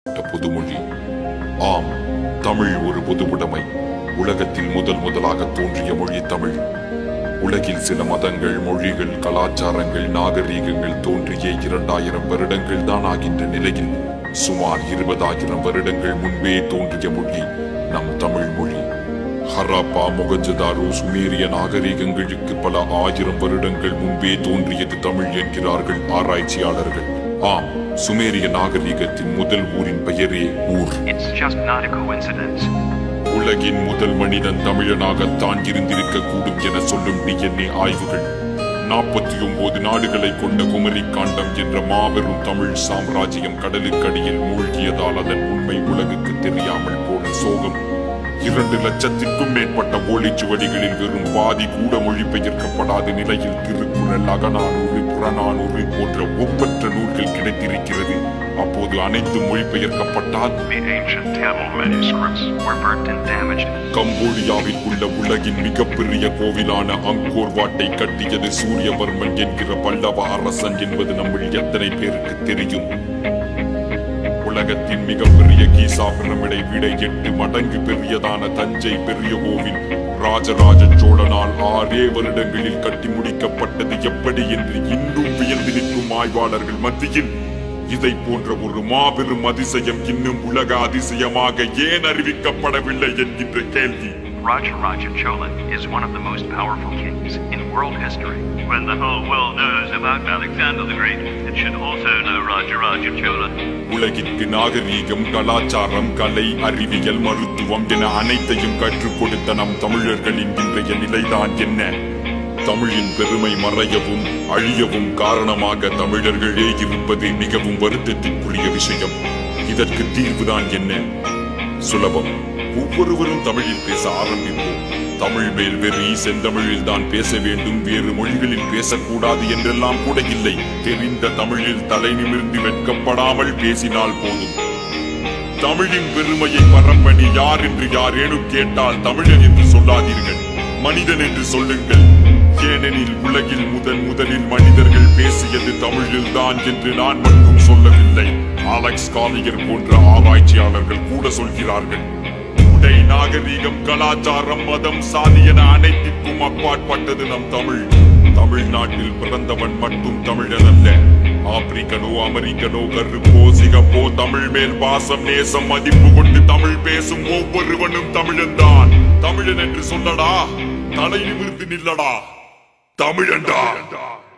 புதுமொழி ஆம் தமிழ் ஒரு பொதுவுடைமை உலகத்தில் முதல் முதலாக தோன்றிய மொழி தமிழ் உலகில் சில மதங்கள் மொழிகள் கலாச்சாரங்கள் நாகரீகங்கள் தோன்றிய இரண்டாயிரம் வருடங்கள் தான் ஆகின்ற நிலையில் சுமார் இருபதாயிரம் வருடங்கள் முன்பே தோன்றிய மொழி நம் தமிழ் மொழி ஹராப்பா மொகஞ்சதாரோ சுமேரிய நாகரீகங்களுக்கு பல ஆயிரம் வருடங்கள் முன்பே தோன்றியது தமிழ் என்கிறார்கள் ஆராய்ச்சியாளர்கள் ஆம் சுமேரிய நாகரீகத்தின் முதல் ஊரின் பெயரே ஊர் It's just not a coincidence. உலகின் முதல் மனிதன் தமிழனாகத்தான் இருந்திருக்க கூடும் என சொல்லும் டிஎன்ஏ ஆய்வுகள் நாற்பத்தி ஒன்பது நாடுகளை கொண்ட குமரி காண்டம் என்ற மாபெரும் தமிழ் சாம்ராஜ்யம் கடலுக்கடியில் மூழ்கியதால் அதன் உண்மை உலகுக்கு தெரியாமல் போன சோகம் இரண்டு லட்சத்திற்கும் மேற்பட்ட ஓலைச்சுவடிகளில் வெறும் பாதி கூட மொழிபெயர்க்கப்படாத நிலையில் திருக்குறள் அகநானூறு புறநானூறு போன்ற ஒப்பற்ற நூல்கள் கிடைத்திருக்கிறது அப்போது அனைத்தும் மொழிபெயர்க்கப்பட்டால் The ancient Tamil manuscripts were burnt and damaged. கம்போடியாவில் உள்ள உலகின் மிகப்பெரிய கோவிலான அங்கோர் வாட்டை கட்டியது சூரியவர்மன் என்கிற பல்லவ அரசன் என்பது நம்மில் எத்தனை பேருக்கு தெரியும் உலகத்தின் மிகப்பெரிய கீசா பிரமிடை விட எட்டு மடங்கு பெரியதான தஞ்சை பெரிய கோவில் ராஜராஜ சோழனால் ஆறே வருடங்களில் கட்டி முடிக்கப்பட்டது எப்படி என்று இன்னும் வியந்து நிற்கும் ஆய்வாளர்கள் மத்தியில் இதை போன்ற ஒரு மாபெரும் அதிசயம் இன்னும் உலக அதிசயமாக ஏன் அறிவிக்கப்படவில்லை என்கின்ற கேள்வி Rajaraja Chola is one of the most powerful kings in world history. When the whole world knows about Alexander the Great, it should also know Rajaraja Chola. உலகிற்கு நாகரீகம் கலாச்சாரம் கலை அறிவியல் மருத்துவம் என அனைத்தையும் கற்றுக் கொடுத்த நம் தமிழர்களின் இன்றைய நிலைதான் என்ன தமிழின் பெருமை மறையவும் அழியவும் காரணமாக தமிழர்களே இருப்பது மிகவும் வருத்தத்திற்குரிய விஷயம் இதற்கு தீர்வுதான் என்ன சுலபம் ஒவ்வொருவரும் தமிழில் பேச ஆரம்பிப்போம் தமிழ் மேல் வெறி செந்தமிழில் தான் பேச வேண்டும் வேறு மொழிகளில் பேசக்கூடாது என்றெல்லாம் கூட இல்லை தெரிந்த தமிழில் தலை நிமிர்ந்து வெட்கப்படாமல் பேசினால் போதும் தமிழின் பெருமையை பரப்பணி யார் என்று யாரேனும் கேட்டால் தமிழன் என்று சொல்லாதீர்கள் மனிதன் என்று சொல்லுங்கள் ஏனெனில் உலகில் முதன் முதலில் மனிதர்கள் பேசியது தமிழில் தான் என்று நான் மட்டும் சொல்லவில்லை அலெக்ஸ் காலியர் போன்ற ஆராய்ச்சியாளர்கள் கூட சொல்கிறார்கள் உடை நாகரீகம் கலாச்சாரம் மதம் சாதி என அனைத்திற்கும் அப்பாற்பட்டது நம் தமிழ் தமிழ்நாட்டில் பிறந்தவன் மட்டும் தமிழன் அல்ல ஆப்பிரிக்கனோ அமெரிக்கனோ கருப்போ சிகப்போ தமிழ் மேல் பாசம் நேசம் மதிப்பு கொண்டு தமிழ் பேசும் ஒவ்வொருவனும் தமிழன் தான் தமிழன் என்று சொல்லடா தலை நிமிர்ந்து நில்லடா தமிழன்டா